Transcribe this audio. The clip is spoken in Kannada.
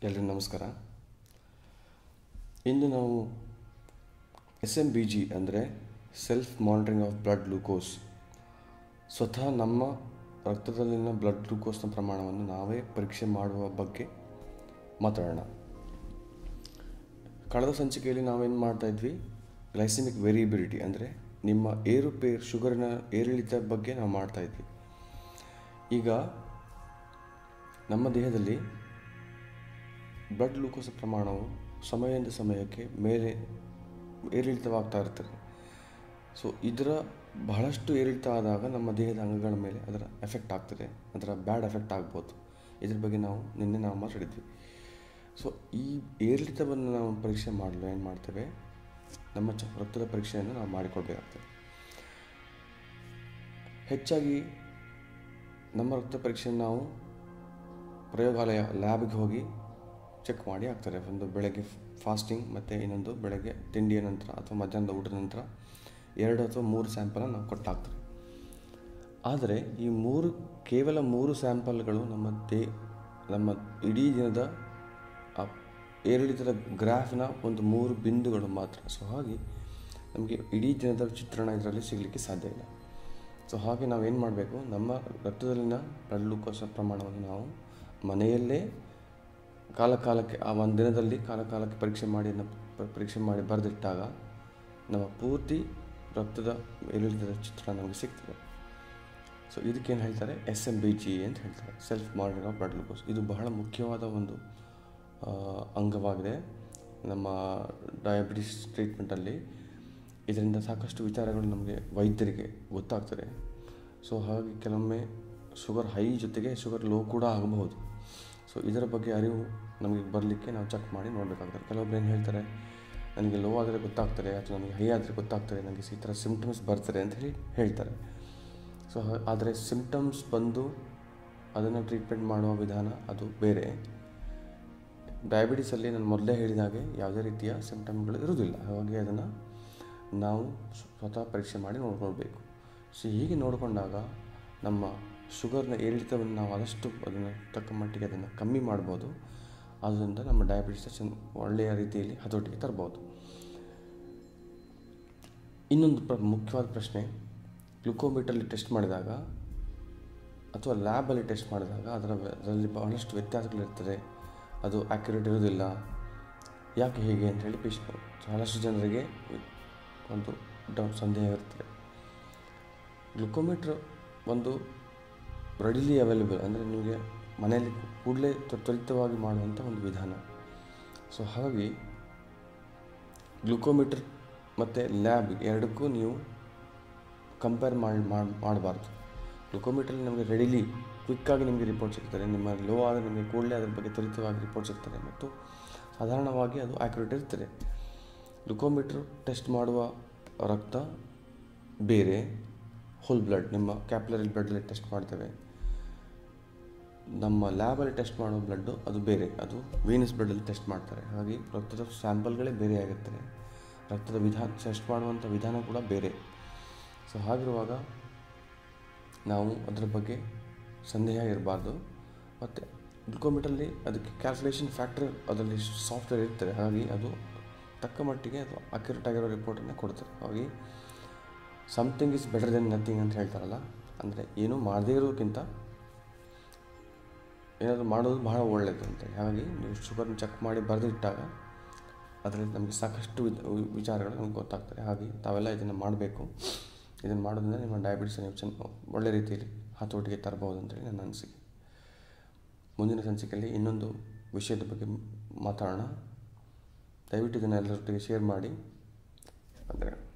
ಎಲ್ರಿಗೂ ನಮಸ್ಕಾರ ಇಂದು ನಾವು ಎಸ್ ಎಮ್ ಬಿ ಜಿ ಅಂದರೆ self monitoring of blood glucose ಸ್ವತಃ ನಮ್ಮ ರಕ್ತದಲ್ಲಿನ ಬ್ಲಡ್ ಗ್ಲೂಕೋಸ್ನ ಪ್ರಮಾಣವನ್ನು ನಾವೇ ಪರೀಕ್ಷೆ ಮಾಡುವ ಬಗ್ಗೆ ಮಾತಾಡೋಣ ಕಳೆದ ಸಂಚಿಕೆಯಲ್ಲಿ ನಾವೇನು ಮಾಡ್ತಾ ಇದ್ವಿ ಗ್ಲೈಸೆಮಿಕ್ ವೇರಿಯಬಿಲಿಟಿ ಅಂದರೆ ನಿಮ್ಮ ಏರುಪೇರು ಶುಗರಿನ ಏರಿಳಿತ ಬಗ್ಗೆ ನಾವು ಮಾಡ್ತಾ ಇದ್ವಿ ಈಗ ನಮ್ಮ ದೇಹದಲ್ಲಿ ಬ್ಲಡ್ ಗ್ಲೂಕೋಸ್ ಪ್ರಮಾಣವು ಸಮಯದಿಂದ ಸಮಯಕ್ಕೆ ಮೇಲೆ ಏರಿಳಿತವಾಗ್ತಾ ಇರ್ತದೆ ಸೊ ಇದರ ಬಹಳಷ್ಟು ಏರಿಳಿತ ಆದಾಗ ನಮ್ಮ ದೇಹದ ಅಂಗಗಳ ಮೇಲೆ ಅದರ ಎಫೆಕ್ಟ್ ಆಗ್ತದೆ ಅದರ ಬ್ಯಾಡ್ ಎಫೆಕ್ಟ್ ಆಗ್ಬೋದು ಇದ್ರ ಬಗ್ಗೆ ನಾವು ನಿನ್ನೆ ನಾವು ಮಾತಾಡಿದ್ವಿ ಸೊ ಈ ಏರಿಳಿತವನ್ನು ನಾವು ಪರೀಕ್ಷೆ ಮಾಡಲು ಏನು ಮಾಡ್ತೇವೆ ನಮ್ಮ ಚ ರಕ್ತದ ಪರೀಕ್ಷೆಯನ್ನು ನಾವು ಮಾಡಿಕೊಳ್ಬೇಕಾಗ್ತದೆ ಹೆಚ್ಚಾಗಿ ನಮ್ಮ ರಕ್ತ ಪರೀಕ್ಷೆಯನ್ನು ನಾವು ಪ್ರಯೋಗಾಲಯ ಲ್ಯಾಬ್ಗೆ ಹೋಗಿ ಚೆಕ್ ಮಾಡಿ ಆಗ್ತಾರೆ ಒಂದು ಬೆಳಗ್ಗೆ ಫಾಸ್ಟಿಂಗ್ ಮತ್ತು ಇನ್ನೊಂದು ಬೆಳಗ್ಗೆ ತಿಂಡಿಯ ನಂತರ ಅಥವಾ ಮಧ್ಯಾಹ್ನದ ಊಟದ ನಂತರ ಎರಡು ಅಥವಾ ಮೂರು ಸ್ಯಾಂಪಲನ್ನು ನಾವು ಕೊಟ್ಟಾಗ್ತಾರೆ ಆದರೆ ಈ ಮೂರು ಕೇವಲ ಮೂರು ಸ್ಯಾಂಪಲ್ಗಳು ನಮ್ಮ ದೇ ನಮ್ಮ ಇಡೀ ದಿನದ ಆ ಏರಿಳಿತದ ಗ್ರಾಫ್ನ ಒಂದು ಮೂರು ಬಿಂದುಗಳು ಮಾತ್ರ ಸೊ ಹಾಗೆ ನಮಗೆ ಇಡೀ ದಿನದ ಚಿತ್ರಣ ಇದರಲ್ಲಿ ಸಿಗಲಿಕ್ಕೆ ಸಾಧ್ಯ ಇಲ್ಲ ಸೊ ಹಾಗೆ ನಾವೇನು ಮಾಡಬೇಕು ನಮ್ಮ ರಕ್ತದಲ್ಲಿನ ಬ್ಲಡ್ ಗ್ಲೂಕೋಸ್ ಪ್ರಮಾಣವನ್ನು ನಾವು ಮನೆಯಲ್ಲೇ ಕಾಲ ಕಾಲಕ್ಕೆ ಆ ಒಂದು ದಿನದಲ್ಲಿ ಕಾಲ ಕಾಲಕ್ಕೆ ಪರೀಕ್ಷೆ ಮಾಡಿ ನ- ಪ- ಪರೀಕ್ಷೆ ಮಾಡಿ ಬರೆದಿಟ್ಟಾಗ ನಮ್ಮ ಪೂರ್ತಿ ರಕ್ತದ ಏರಿಳಿತದ ಚಿತ್ರ ನಮಗೆ ಸಿಗ್ತದೆ ಸೊ ಇದಕ್ಕೇನು ಹೇಳ್ತಾರೆ ಎಸ್ ಎಮ್ ಬಿ ಜಿ ಅಂತ ಹೇಳ್ತಾರೆ self monitoring of blood glucose ಇದು ಬಹಳ ಮುಖ್ಯವಾದ ಒಂದು ಆ, ಅಂಗವಾಗಿದೆ ನಮ್ಮ ಡಯಾಬಿಟಿಸ್ ಟ್ರೀಟ್ಮೆಂಟಲ್ಲಿ ಇದರಿಂದ ಸಾಕಷ್ಟು ವಿಚಾರಗಳು ನಮಗೆ ವೈದ್ಯರಿಗೆ ಗೊತ್ತಾಗ್ತದೆ ಸೊ ಹಾಗೆ ಕೆಲವೊಮ್ಮೆ ಶುಗರ್ ಹೈ ಜೊತೆಗೆ ಶುಗರ್ ಲೋ ಕೂಡ ಆಗಬಹುದು ಸೊ ಇದರ ಬಗ್ಗೆ ಅರಿವು ನಮಗೆ ಬರಲಿಕ್ಕೆ ನಾವು ಚೆಕ್ ಮಾಡಿ ನೋಡಬೇಕಾಗ್ತದೆ ಕೆಲವೊಬ್ರು ಏನು ಹೇಳ್ತಾರೆ ನನಗೆ ಲೋ ಆದರೆ ಗೊತ್ತಾಗ್ತದೆ ಅಥವಾ ನನಗೆ ಹೈ ಆದರೆ ಗೊತ್ತಾಗ್ತದೆ ನನಗೆ ಈ ಥರ ಸಿಮ್ಟಮ್ಸ್ ಬರ್ತದೆ ಅಂತ ಹೇಳಿ ಹೇಳ್ತಾರೆ ಸೊ ಆದರೆ ಸಿಮ್ಟಮ್ಸ್ ಬಂದು ಅದನ್ನು ಟ್ರೀಟ್ಮೆಂಟ್ ಮಾಡುವ ವಿಧಾನ ಅದು ಬೇರೆ ಡಯಾಬಿಟಿಸಲ್ಲಿ ನಾನು ಮೊದಲೇ ಹೇಳಿದ ಹಾಗೆ ಯಾವುದೇ ರೀತಿಯ ಸಿಮ್ಟಮ್ಗಳು ಇರುವುದಿಲ್ಲ ಹಾಗಾಗಿ ಅದನ್ನು ನಾವು ಸ್ವತಃ ಪರೀಕ್ಷೆ ಮಾಡಿ ನೋಡ್ಕೊಳ್ಬೇಕು ಸೊ ಹೀಗೆ ನೋಡಿಕೊಂಡಾಗ ನಮ್ಮ ಶುಗರ್ನ ಏರಿಳಿತವನ್ನು ನಾವು ಆದಷ್ಟು ಅದನ್ನು ತಕ್ಕ ಮಟ್ಟಿಗೆ ಅದನ್ನು ಕಮ್ಮಿ ಮಾಡ್ಬೋದು ಅದರಿಂದ ನಮ್ಮ ಡಯಾಬಿಟಿಸ್ ಚೆನ್ನ ಒಳ್ಳೆಯ ರೀತಿಯಲ್ಲಿ ಹತೋಟಿಗೆ ತರ್ಬೋದು ಇನ್ನೊಂದು ಪ್ರ ಮುಖ್ಯವಾದ ಪ್ರಶ್ನೆ ಗ್ಲುಕೋಮೀಟರ್ಲಿ ಟೆಸ್ಟ್ ಮಾಡಿದಾಗ ಅಥವಾ ಲ್ಯಾಬಲ್ಲಿ ಟೆಸ್ಟ್ ಮಾಡಿದಾಗ ಅದರ ಅದರಲ್ಲಿ ಬಹಳಷ್ಟು ವ್ಯತ್ಯಾಸಗಳಿರ್ತದೆ ಅದು ಆ್ಯಕ್ಯುರೇಟ್ ಇರೋದಿಲ್ಲ ಯಾಕೆ ಹೀಗೆ ಅಂತ ಹೇಳಿ ಪೇಶ್ ಬಹಳಷ್ಟು ಜನರಿಗೆ ಒಂದು ಡೌಟ್ ಸಂದೇಹ ಇರ್ತದೆ ಗ್ಲುಕೋಮೀಟ್ರ್ ಒಂದು ರೆಡಿಲಿ ಅವೈಲೇಬಲ್ ಅಂದರೆ ನಿಮಗೆ ಮನೆಯಲ್ಲಿ ಕೂಡಲೇ ತ್ವರಿತವಾಗಿ ಮಾಡುವಂಥ ಒಂದು ವಿಧಾನ ಸೊ ಹಾಗಾಗಿ ಗ್ಲುಕೋಮೀಟರ್ ಮತ್ತು ಲ್ಯಾಬ್ ಎರಡಕ್ಕೂ ನೀವು ಕಂಪೇರ್ ಮಾಡಿ ಮಾಡಬಾರ್ದು ಗ್ಲುಕೋಮೀಟ್ರಲ್ಲಿ ನಮಗೆ ರೆಡಿಲಿ ಕ್ವಿಕ್ಕಾಗಿ ನಿಮಗೆ ರಿಪೋರ್ಟ್ ಸಿಗ್ತದೆ ನಿಮ್ಮ ಲೋ ಆದರೆ ನಿಮಗೆ ಕೂಡಲೇ ಅದ್ರ ಬಗ್ಗೆ ತ್ವರಿತವಾಗಿ ರಿಪೋರ್ಟ್ ಸಿಗ್ತದೆ ಮತ್ತು ಸಾಧಾರಣವಾಗಿ ಅದು ಆ್ಯಕ್ಯುರೇಟ್ ಇರ್ತದೆ ಗ್ಲುಕೋಮೀಟ್ರ್ ಟೆಸ್ಟ್ ಮಾಡುವ ರಕ್ತ ಬೇರೆ ಹೋಲ್ ಬ್ಲಡ್ ನಿಮ್ಮ ಕ್ಯಾಪ್ಲರಿ ಬ್ಲಡ್ಡಲ್ಲಿ ಟೆಸ್ಟ್ ಮಾಡ್ತೇವೆ ನಮ್ಮ ಲ್ಯಾಬಲ್ಲಿ ಟೆಸ್ಟ್ ಮಾಡೋ ಬ್ಲಡ್ಡು ಅದು ಬೇರೆ ಅದು ವೀನಸ್ ಬ್ಲಡ್ಡಲ್ಲಿ ಟೆಸ್ಟ್ ಮಾಡ್ತಾರೆ ಹಾಗಾಗಿ ರಕ್ತದ ಸ್ಯಾಂಪಲ್ಗಳೇ ಬೇರೆ ಆಗುತ್ತದೆ ರಕ್ತದ ವಿಧಾನ ಟೆಸ್ಟ್ ಮಾಡುವಂಥ ವಿಧಾನ ಕೂಡ ಬೇರೆ ಸೊ ಹಾಗಿರುವಾಗ ನಾವು ಅದರ ಬಗ್ಗೆ ಸಂದೇಹ ಇರಬಾರ್ದು ಮತ್ತು ಗ್ಲುಕೋಮೀಟರಲ್ಲಿ ಅದಕ್ಕೆ ಕ್ಯಾಲ್ಕುಲೇಷನ್ ಫ್ಯಾಕ್ಟರ್ ಅದರಲ್ಲಿ ಸಾಫ್ಟ್ವೇರ್ ಇರ್ತದೆ ಹಾಗಾಗಿ ಅದು ತಕ್ಕ ಮಟ್ಟಿಗೆ ಅದು ಅಕ್ಯುರೇಟ್ ಆಗಿರೋ ರಿಪೋರ್ಟನ್ನು ಕೊಡ್ತದೆ ಹಾಗಾಗಿ something is better than nothing ಅಂತ ಹೇಳ್ತಾರಲ್ಲ ಅಂದರೆ ಏನೂ ಮಾಡದೇ ಇರೋದಕ್ಕಿಂತ ಏನಾದರೂ ಮಾಡೋದು ಬಹಳ ಒಳ್ಳೆಯದು ಅಂತೇಳಿ ಹಾಗಾಗಿ ನೀವು ಶುಗರ್ನ ಚೆಕ್ ಮಾಡಿ ಬರೆದಿಟ್ಟಾಗ ಅದರಲ್ಲಿ ನಮಗೆ ಸಾಕಷ್ಟು ವಿಧ- ವಿ- ವಿಚಾರಗಳು ನಮ್ಗೆ ಗೊತ್ತಾಗ್ತದೆ ಹಾಗೆ ತಾವೆಲ್ಲ ಇದನ್ನು ಮಾಡಬೇಕು ಇದನ್ನು ಮಾಡೋದ್ರಿಂದ ನಿಮ್ಮ ಡಯಾಬಿಟಿಸ್ ನೀವು ಚೆನ್ನ ಒಳ್ಳೆ ರೀತಿಯಲ್ಲಿ ಹತೋಟಿಗೆ ತರಬಹುದು ಅಂತೇಳಿ ನನ್ನ ಅನಿಸಿಕೆ ಮುಂದಿನ ಸಂಚಿಕೆಯಲ್ಲಿ ಇನ್ನೊಂದು ವಿಷಯದ ಬಗ್ಗೆ ಮಾತಾಡೋಣ ದಯವಿಟ್ಟು ಇದನ್ನು ಎಲ್ಲರೊಟ್ಟಿಗೆ ಶೇರ್ ಮಾಡಿ ಅಂದರೆ